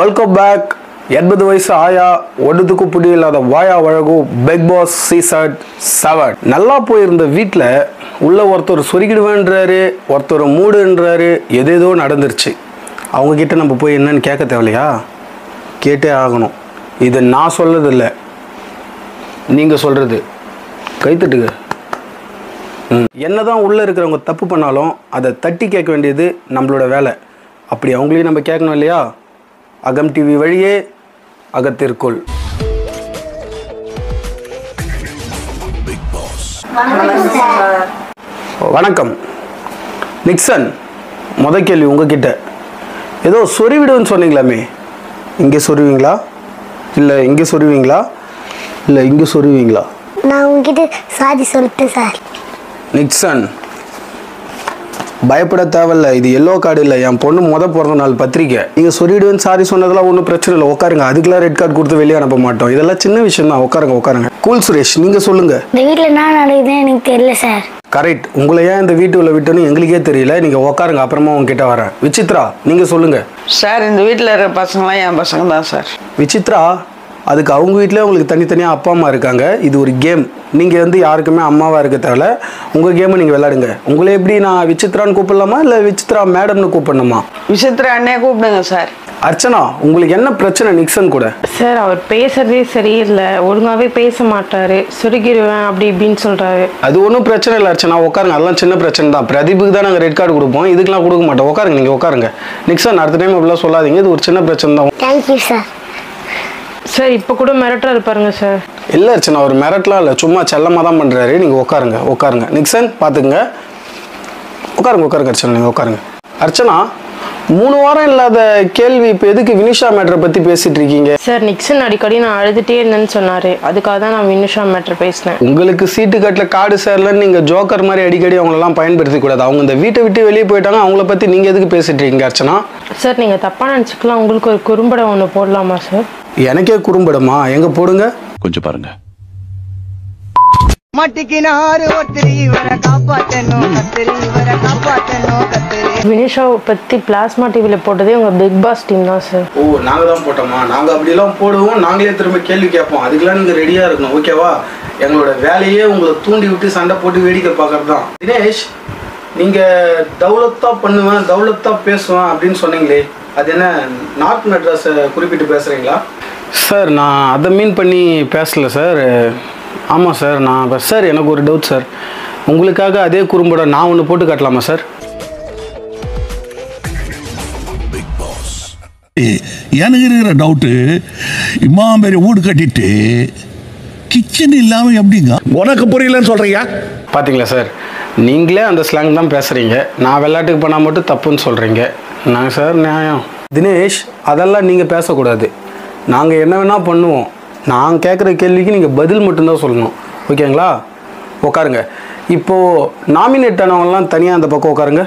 Welcome back எண்பது வயசு ஆயா ஒடுத்துக்கு புடி இல்லாத வாயா வழகு பிக் பாஸ் சீசன் செவன் நல்லா போயிருந்த வீட்டில் உள்ள ஒருத்தர் சொருகிடுவேன்றாரு ஒருத்தர் மூடுன்றாரு எதேதோ நடந்துருச்சு அவங்க கிட்ட நம்ம போய் என்னன்னு கேட்க தேவையில்லையா கேட்டே ஆகணும் இது நான் சொல்றது இல்லை நீங்கள் சொல்கிறது கைத்தட்டுங்க ம். என்னதான் உள்ளே இருக்கிறவங்க தப்பு பண்ணாலும் அதை தட்டி கேட்க வேண்டியது நம்மளோட வேலை அப்படி அவங்களையும் நம்ம கேட்கணும் இல்லையா அகம் டிவி வழியே அகத்திற்குள் வணக்கம் நிக்சன் முத கேள்வி உங்ககிட்ட ஏதோ சொருவிடுன்னு சொன்னீங்களாமே இங்கே சொருவீங்களா இல்லை இங்கே சொருவீங்களா இல்லை இங்கே சொருவீங்களா நான் உங்ககிட்ட சாதி சொல்லிட்டேன் சார் நிக்சன் பயப்பட தேவையில்ல இது எல்லோ கார்டு இல்லை என் பொண்ணு முத பிறந்த நாள் பத்திரிக்கை நீங்கள் சொல்லிடுவேன் சாரி சொன்னதெல்லாம் ஒன்றும் பிரச்சனை இல்லை உட்காருங்க அதுக்கெல்லாம் ரெட் கார்டு கொடுத்து வெளியே அனுப்ப மாட்டோம் இதெல்லாம் சின்ன விஷயம் தான் உட்காருங்க உட்காருங்க கூல் சுரேஷ் நீங்கள் சொல்லுங்கள் இந்த வீட்டில் என்ன நடக்குதுன்னு எனக்கு தெரியல சார் கரெக்ட் உங்களை ஏன் இந்த வீட்டுக்குள்ள விட்டுன்னு எங்களுக்கே தெரியல நீங்கள் உட்காருங்க அப்புறமா உங்ககிட்ட வரேன் விசித்ரா நீங்கள் சொல்லுங்கள் சார் இந்த வீட்டில் இருக்கிற பசங்களாம் என் பசங்க தான் சார் விசித்ரா அதுக்கு அவங்க வீட்டிலே உங்களுக்கு தனித்தனியாக அப்பா அம்மா இருக்காங்க இது ஒரு கேம் நீங்கள் வந்து யாருக்குமே அம்மாவாக இருக்க தேவையில்ல உங்கள் கேமை நீங்கள் விளையாடுங்க உங்களை எப்படி நான் விசித்ரான்னு கூப்பிடலாமா இல்லை விசித்ரா மேடம்னு கூப்பிடணுமா விசித்திர அண்ணே கூப்பிடுங்க சார் அர்ச்சனா உங்களுக்கு என்ன பிரச்சனை நிக்சன் கூட சார் அவர் பேசுறதே சரியில்லை ஒழுங்காவே பேச மாட்டாரு சுருகிடுவேன் அப்படி இப்படின்னு சொல்றாரு அது ஒன்றும் பிரச்சனை இல்லை அர்ச்சனா உட்காருங்க அதெல்லாம் சின்ன பிரச்சனை தான் பிரதீப்புக்கு தான் நாங்கள் ரெட் கார்டு கொடுப்போம் இதுக்கெல்லாம் கொடுக்க மாட்டோம் உட்காருங்க நீங்கள் உட்காருங்க நிக்சன் அடுத்த டைம் அப்படிலாம் சொல்லாதீங்க இது ஒரு சின்ன பிரச்சனை தான் தேங்க்யூ சார் சார் இப்போ கூட மிரட்டுறாரு பாருங்க சார் இல்லை அர்ச்சனா ஒரு மிரட்டலாம் இல்லை சும்மா செல்லமாக தான் பண்ணுறாரு நீங்கள் உட்காருங்க உட்காருங்க நிக்சன் பார்த்துக்குங்க உட்காருங்க உட்காருங்க அர்ச்சனா நீங்கள் உட்காருங்க அர்ச்சனா மூணு வாரம் இல்லாத கேள்வி இப்போ எதுக்கு வினிஷா மேட்டரை பற்றி பேசிட்டு இருக்கீங்க சார் நிக்சன் அடிக்கடி நான் அழுதுட்டே இருந்தேன்னு சொன்னாரு அதுக்காக தான் நான் வினுஷா மேட்டர் பேசினேன் உங்களுக்கு சீட்டு கட்டில் காடு சேரலன்னு நீங்கள் ஜோக்கர் மாதிரி அடிக்கடி அவங்களெல்லாம் பயன்படுத்திக் கூடாது அவங்க இந்த வீட்டை விட்டு வெளியே போயிட்டாங்க அவங்கள பற்றி நீங்கள் எதுக்கு பேசிட்டு இருக்கீங்க அர்ச்சனா சார் நீங்கள் தப்பாக நினச்சிக்கலாம் உங்களுக்கு ஒரு குறும்படம் ஒன்று போடலாமா சார் எனக்கே குறும்படுமா எங்கே போடுங்க கொஞ்சம் பாருங்க மட்டிக்கினாரு ஒருத்தர் இவரை காப்பாத்தணும் கத்திரி இவரை காப்பாத்தணும் கத்திரி வினுஷாவை பற்றி பிளாஸ்மா டிவியில் போட்டதே உங்கள் பிக் பாஸ் டீம் தான் சார் ஓ நாங்கள் தான் போட்டோமா நாங்கள் அப்படிலாம் போடுவோம் நாங்களே திரும்ப கேள்வி கேட்போம் அதுக்கெல்லாம் நீங்கள் ரெடியாக இருக்கணும் ஓகேவா எங்களோட வேலையே உங்களை தூண்டி விட்டு சண்டை போட்டு வேடிக்கை பார்க்கறது தான் தினேஷ் நீங்கள் தௌலத்தா பண்ணுவேன் தௌலத்தா பேசுவேன் அப்படின்னு சொன்னீங்களே அது என்ன நார்த் மெட்ராஸை குறிப்பிட்டு பேசுகிறீங்களா சார் நான் அதை மீன் பண்ணி பேசல சார் ஆமாம் சார் நான் சார் எனக்கு ஒரு டவுட் சார் உங்களுக்காக அதே குறும்பட நான் ஒன்று போட்டு காட்டலாமா சார் எனக்கு இருக்கிற டவுட்டு இம்மா பெரிய வீடு கட்டிட்டு கிச்சன் இல்லாம எப்படிங்க உனக்கு புரியலன்னு சொல்றியா பாத்தீங்களா சார் நீங்களே அந்த ஸ்லாங் தான் பேசுகிறீங்க நான் விளையாட்டுக்கு பண்ணால் மட்டும் தப்புன்னு சொல்கிறீங்க நான் சார் நியாயம் தினேஷ் அதெல்லாம் நீங்கள் பேசக்கூடாது நாங்கள் என்ன வேணால் பண்ணுவோம் நான் கேட்குற கேள்விக்கு நீங்கள் பதில் மட்டும்தான் சொல்லணும் ஓகேங்களா உட்காருங்க இப்போது நாமினேட் ஆனவங்கலாம் தனியாக அந்த பக்கம் உட்காருங்க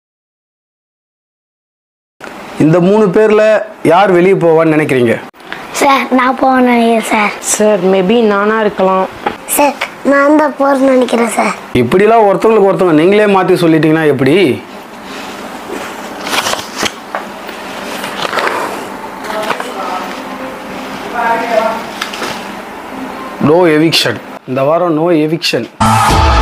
இந்த மூணு பேரில் யார் வெளியே போவான்னு நினைக்கிறீங்க சார் நான் போவேன்னு நினைக்கிறேன் சார் சார் மேபி நானாக இருக்கலாம் சார் நான் தான் போகிறேன்னு நினைக்கிறேன் சார் இப்படிலாம் ஒருத்தவங்களுக்கு ஒருத்தவங்க நீங்களே மாற்றி சொல்லிட்டீங்கன்னா எப்படி நோ எவிக்ஷன் இந்த வாரம் நோ எவிக்ஷன்